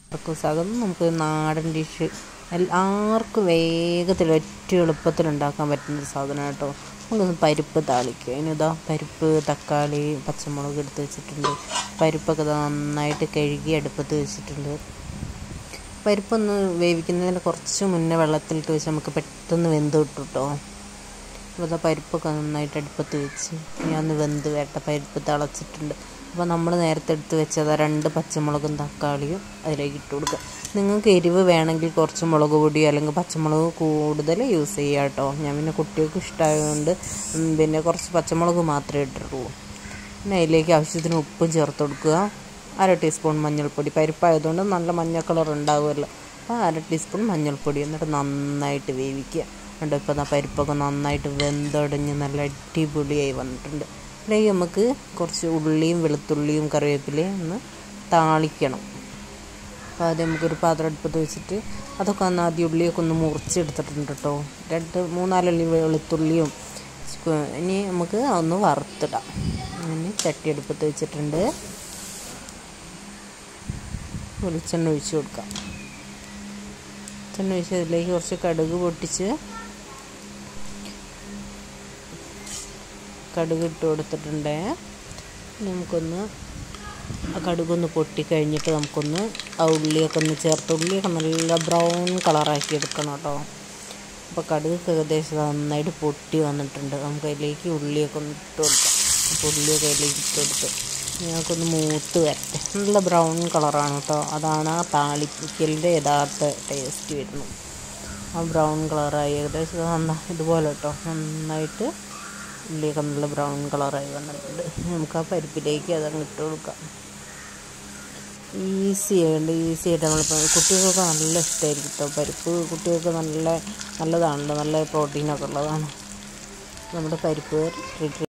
എല്ലാവർക്കും സ്വാഗതം നമുക്ക് നാടൻ ഡിഷ് എല്ലാവർക്കും വേഗത്തിൽ ഒറ്റ എളുപ്പത്തിൽ ഉണ്ടാക്കാൻ പറ്റുന്ന ഒരു സാധനം കേട്ടോ നമുക്കൊന്ന് പരിപ്പ് താളിക്കുക ഇനിതാ പരിപ്പ് തക്കാളി പച്ചമുളക് എടുത്ത് വെച്ചിട്ടുണ്ട് പരിപ്പൊക്കെ ദാ നന്നായിട്ട് കഴുകി അടുപ്പത്ത് വെച്ചിട്ടുണ്ട് പരിപ്പൊന്ന് വേവിക്കുന്നതിന് കുറച്ച് മുന്നേ വെള്ളത്തിലിട്ട് വെച്ച് നമുക്ക് പെട്ടെന്ന് വെന്ത് കിട്ടും കേട്ടോ അപ്പോൾ ദാ പരിപ്പൊക്കെ നന്നായിട്ട് അടുപ്പത്ത് വെച്ച് ഞാൻ ഒന്ന് വെന്ത് വേട്ട പരിപ്പ് തിളച്ചിട്ടുണ്ട് അപ്പോൾ നമ്മൾ നേരത്തെ എടുത്ത് വെച്ചത് രണ്ട് പച്ചമുളകും തക്കാളിയും അതിലേക്ക് ഇട്ട് കൊടുക്കുക നിങ്ങൾക്ക് എരിവ് വേണമെങ്കിൽ കുറച്ച് മുളക് പൊടി അല്ലെങ്കിൽ പച്ചമുളക് കൂടുതൽ യൂസ് ചെയ്യുക കേട്ടോ ഞാൻ പിന്നെ കുട്ടികൾക്ക് ഇഷ്ടമായതുകൊണ്ട് ഉം, പിന്നെ കുറച്ച് പച്ചമുളക് മാത്രമേ ഇട്ടിട്ടുള്ളൂ പിന്നെ അതിലേക്ക് ആവശ്യത്തിന് ഉപ്പും ചേർത്ത് കൊടുക്കുക അര ടീസ്പൂൺ മഞ്ഞൾപ്പൊടി പരിപ്പായതുകൊണ്ട് നല്ല മഞ്ഞ കളർ ഉണ്ടാവുമല്ലോ അപ്പോൾ അര ടീസ്പൂൺ മഞ്ഞൾപ്പൊടി എന്നിട്ട് നന്നായിട്ട് വേവിക്കുക എന്നിട്ട് ഇപ്പോൾ ആ പരിപ്പൊക്കെ നന്നായിട്ട് വെന്തൊടഞ്ഞ് നല്ല അടിപൊളിയായി വന്നിട്ടുണ്ട് അതിലേക്ക് നമുക്ക് കുറച്ച് ഉള്ളിയും വെളുത്തുള്ളിയും കറിവേപ്പിലയും ഒന്ന് താളിക്കണം അപ്പോൾ ആദ്യം നമുക്കൊരു പാത്രം അടുപ്പത്ത് വെച്ചിട്ട് അതൊക്കെ ഒന്ന് ആദ്യം ഉള്ളിയൊക്കെ ഒന്ന് മുറിച്ചെടുത്തിട്ടുണ്ട് കേട്ടോ രണ്ട് മൂന്നാലുള്ളി വെളുത്തുള്ളിയും ചുക്ക് ഇനി നമുക്ക് ഒന്ന് വറുത്തിടാം ഇനി ചട്ടി അടുപ്പത്ത് വെച്ചിട്ടുണ്ട് വെളിച്ചെണ്ണ ഒഴിച്ച് കൊടുക്കാം വെളിച്ചെണ്ണ ഒഴിച്ച് അതിലേക്ക് കുറച്ച് കടുക് പൊട്ടിച്ച് കടുക് ഇട്ട് കൊടുത്തിട്ടുണ്ട് ഇനി നമുക്കൊന്ന് ആ കടുകൊന്ന് പൊട്ടിക്കഴിഞ്ഞിട്ട് നമുക്കൊന്ന് ആ ഉള്ളിയൊക്കെ ഒന്ന് ചേർത്ത് ഉള്ളിയൊക്കെ നല്ല ബ്രൗൺ കളറാക്കി എടുക്കണം കേട്ടോ അപ്പോൾ കടുകൊക്കെ ഏകദേശം നന്നായിട്ട് പൊട്ടി വന്നിട്ടുണ്ട് നമുക്ക് അതിലേക്ക് ഉള്ളിയൊക്കെ ഒന്ന് ഇട്ട് കൊടുക്കാം അപ്പോൾ ഉള്ളിയൊക്കെ അതിലേക്ക് ഇട്ട് കൊടുത്ത് ഞങ്ങൾക്കൊന്ന് മൂത്ത് വരട്ടെ നല്ല ബ്രൗൺ കളറാണ് കേട്ടോ അതാണ് ആ താളിക്കലിൻ്റെ യഥാർത്ഥ ടേസ്റ്റ് വരുന്നത് ആ ബ്രൗൺ കളറായി ഏകദേശം നന്നാ ഇതുപോലെ കേട്ടോ നന്നായിട്ട് ഉള്ളിയൊക്കെ നല്ല ബ്രൗൺ കളറായി വന്നിട്ടുണ്ട് നമുക്ക് ആ പരിപ്പിലേക്ക് അതങ്ങ് ഇട്ട് കൊടുക്കാം ഈസി ആയിട്ട് ഈസി ആയിട്ട് നമ്മളിപ്പോൾ കുട്ടികൾക്കൊക്കെ നല്ല ഇഷ്ടമായിരിക്കും കേട്ടോ പരിപ്പ് കുട്ടികൾക്ക് നല്ല നല്ലതാണല്ലോ നല്ല പ്രോട്ടീനൊക്കെ ഉള്ളതാണ് നമ്മുടെ പരിപ്പ് റെഡി